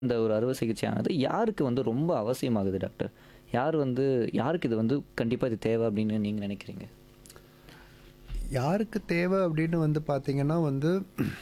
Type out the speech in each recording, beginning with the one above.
இந்த ஒரு அறுவை சிகிச்சையானது யாருக்கு வந்து ரொம்ப அவசியமாகுது டாக்டர்? யார் வந்து யாருக்கு இது வந்து கண்டிப்பா இது தேவை அப்படின்னு நீங்க நினைக்கிறீங்க? யாருக்கு தேவை அப்படின்னு வந்து பார்த்தீங்கன்னா வந்து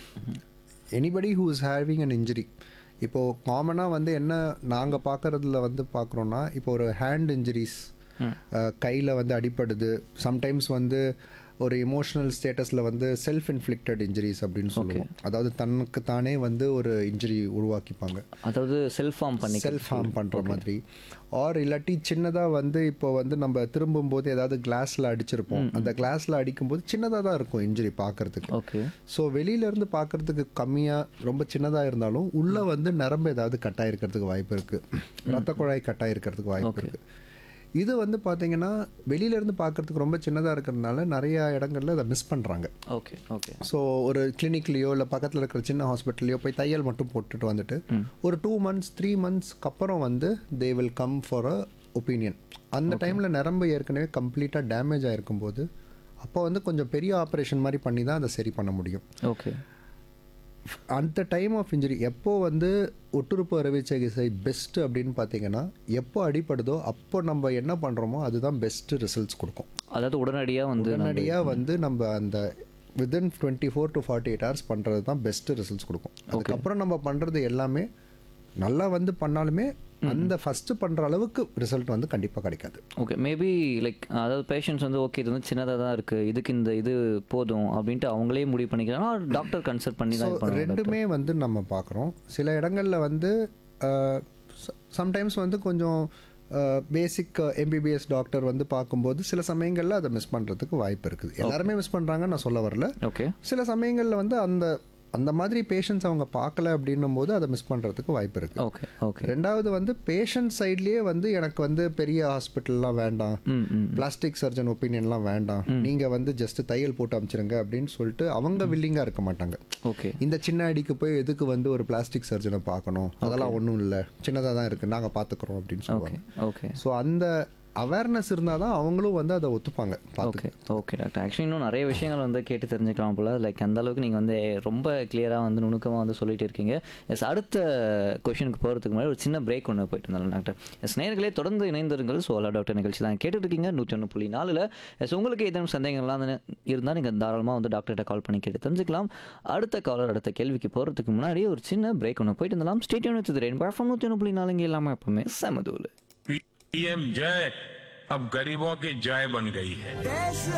anybody who is having an injury இப்போது காமனாக வந்து என்ன நாங்கள் பார்க்குறதுல வந்து பார்க்குறோன்னா இப்போ ஒரு ஹேண்ட் இன்ஜுரிஸ் கையில் வந்து அடிப்படுது சம்டைம்ஸ் வந்து ஒரு இமோஷனல் ஸ்டேட்டஸில் வந்து செல்ஃப் இன்ஃப்ளிக்டட் இன்ஜுரிஸ் அப்படின்னு சொல்லுவோம் அதாவது தனக்கு தானே வந்து ஒரு இன்ஜுரி உருவாக்கிப்பாங்க அதாவது செல்ஃப் ஃபார்ம் பண்ணி செல்ஃப் ஹார்ம் பண்ணுற மாதிரி ஆர் இல்லாட்டி சின்னதாக வந்து இப்போ வந்து நம்ம திரும்பும்போது ஏதாவது கிளாஸில் அடிச்சிருப்போம் அந்த கிளாஸில் அடிக்கும்போது சின்னதாக தான் இருக்கும் இன்ஜுரி பார்க்கறதுக்கு ஓகே ஸோ வெளியிலேருந்து பார்க்கறதுக்கு கம்மியாக ரொம்ப சின்னதாக இருந்தாலும் உள்ளே வந்து நரம்பு ஏதாவது கட்டாயிருக்கிறதுக்கு வாய்ப்பு இருக்குது ரத்த குழாய் கட்டாயிருக்கிறதுக்கு வாய்ப்பு இருக்குது இது வந்து பார்த்தீங்கன்னா வெளியிலேருந்து பார்க்கறதுக்கு ரொம்ப சின்னதாக இருக்கிறதுனால நிறைய இடங்கள்ல அதை மிஸ் பண்ணுறாங்க ஓகே ஓகே ஸோ ஒரு கிளினிக்லேயோ இல்லை பக்கத்தில் இருக்கிற சின்ன ஹாஸ்பிட்டல்லையோ போய் தையல் மட்டும் போட்டுட்டு வந்துட்டு ஒரு டூ மந்த்ஸ் த்ரீ மந்த்ஸ்க்கு அப்புறம் வந்து they will come for a opinion அந்த டைமில் நரம்பு ஏற்கனவே கம்ப்ளீட்டாக டேமேஜ் ஆகிருக்கும் போது அப்போ வந்து கொஞ்சம் பெரிய ஆப்ரேஷன் மாதிரி பண்ணி தான் அதை சரி பண்ண முடியும் ஓகே அந்த டைம் ஆஃப் இன்ஜுரி எப்போ வந்து ஒட்டுறுப்பு அறுவை சிகிச்சை பெஸ்ட்டு அப்படின்னு பார்த்தீங்கன்னா எப்போ அடிப்படுதோ அப்போ நம்ம என்ன பண்ணுறோமோ அதுதான் பெஸ்ட்டு ரிசல்ட்ஸ் கொடுக்கும் அதாவது உடனடியா வந்து நம்ம- உடனடியாக வந்து நம்ம அந்த within twenty four to forty eight hours பண்ணுறது தான் பெஸ்ட்டு ரிசல்ட்ஸ் கொடுக்கும் அதுக்கப்புறம் நம்ம பண்ணுறது எல்லாமே நல்லா வந்து பண்ணாலுமே அந்த ஃபஸ்ட்டு பண்ணுற அளவுக்கு ரிசல்ட் வந்து கண்டிப்பாக கிடைக்காது ஓகே மேபி லைக் அதாவது பேஷண்ட்ஸ் வந்து ஓகே இது வந்து சின்னதாக தான் இருக்குது இதுக்கு இந்த இது போதும் அப்படின்ட்டு அவங்களே முடிவு பண்ணிக்கிறாங்க டாக்டர் கன்சல்ட் பண்ணி தான் இது பண்ணுவாங்க ரெண்டுமே வந்து நம்ம பார்க்குறோம் சில இடங்களில் வந்து சம்டைம்ஸ் வந்து கொஞ்சம் பேசிக் எம்பிபிஎஸ் டாக்டர் வந்து பார்க்கும்போது சில சமயங்களில் அதை மிஸ் பண்ணுறதுக்கு வாய்ப்பு இருக்குது எல்லாருமே மிஸ் பண்ணுறாங்கன்னு நான் சொல்ல வரல ஓகே சில சமயங்களில் வந்து அந்த அந்த மாதிரி பேஷண்ட்ஸ் அவங்க பார்க்கல அப்படின்னும் போது அதை மிஸ் பண்ணுறதுக்கு வாய்ப்பு இருக்குது ஓகே ஓகே ரெண்டாவது வந்து பேஷண்ட் சைட்லேயே வந்து எனக்கு வந்து பெரிய ஹாஸ்பிட்டல்லாம் வேண்டாம் ம் ம் பிளாஸ்டிக் சர்ஜன் ஒப்பீனியன்லாம் வேண்டாம் நீங்கள் வந்து ஜஸ்ட் தையல் போட்டு அமைச்சிருங்க அப்படின்னு சொல்லிட்டு அவங்க வில்லிங்காக இருக்க மாட்டாங்க ஓகே இந்த சின்ன அடிக்கு போய் எதுக்கு வந்து ஒரு பிளாஸ்டிக் சர்ஜனை பார்க்கணும் அதெல்லாம் ஒன்றும் இல்லை சின்னதாக தான் இருக்குது நாங்கள் பார்த்துக்குறோம் அப்படின்னு சொல்லுவாங்க ஓகே ஸோ அந்த அவேர்னஸ் இருந்தால் தான் அவங்களும் வந்து அதை ஒத்துப்பாங்க பார்த்து ஓகே ஓகே டாக்டர் ஆக்சுவலி இன்னும் நிறைய விஷயங்கள் வந்து கேட்டு தெரிஞ்சுக்கலாம் போல லைக் அந்த அளவுக்கு நீங்கள் வந்து ரொம்ப கிளியராக வந்து நுணுக்கமாக வந்து சொல்லிட்டு இருக்கீங்க எஸ் அடுத்த கொஷனுக்கு போகிறதுக்கு முன்னாடி ஒரு சின்ன பிரேக் ஒன்று போயிட்டு இருந்தாலும் டாக்டர் எஸ் நேர்களே தொடர்ந்து இணைந்திருங்கள் சோலா டாக்டர் நிகழ்ச்சி தான் கேட்டுட்டு இருக்கீங்க நூற்றி ஒன்று புள்ளி நாலில் எஸ் உங்களுக்கு ஏதேனும் சந்தேகங்கள்லாம் இருந்தால் நீங்கள் தாராளமாக வந்து டாக்டர்கிட்ட கால் பண்ணி கேட்டு தெரிஞ்சுக்கலாம் அடுத்த காலர் அடுத்த கேள்விக்கு போகிறதுக்கு முன்னாடி ஒரு சின்ன பிரேக் ஒன்று போயிட்டு இருந்தாலும் ஸ்டேட் யூனிட் ரெயின் பர்ஃபார்ம் நூற்றி ஒன்று புள்ளி நாலுங்க இல்லாமல் எப்பவுமே செமதூள் पीएम जय अब गरीबों की जय बन गई है देश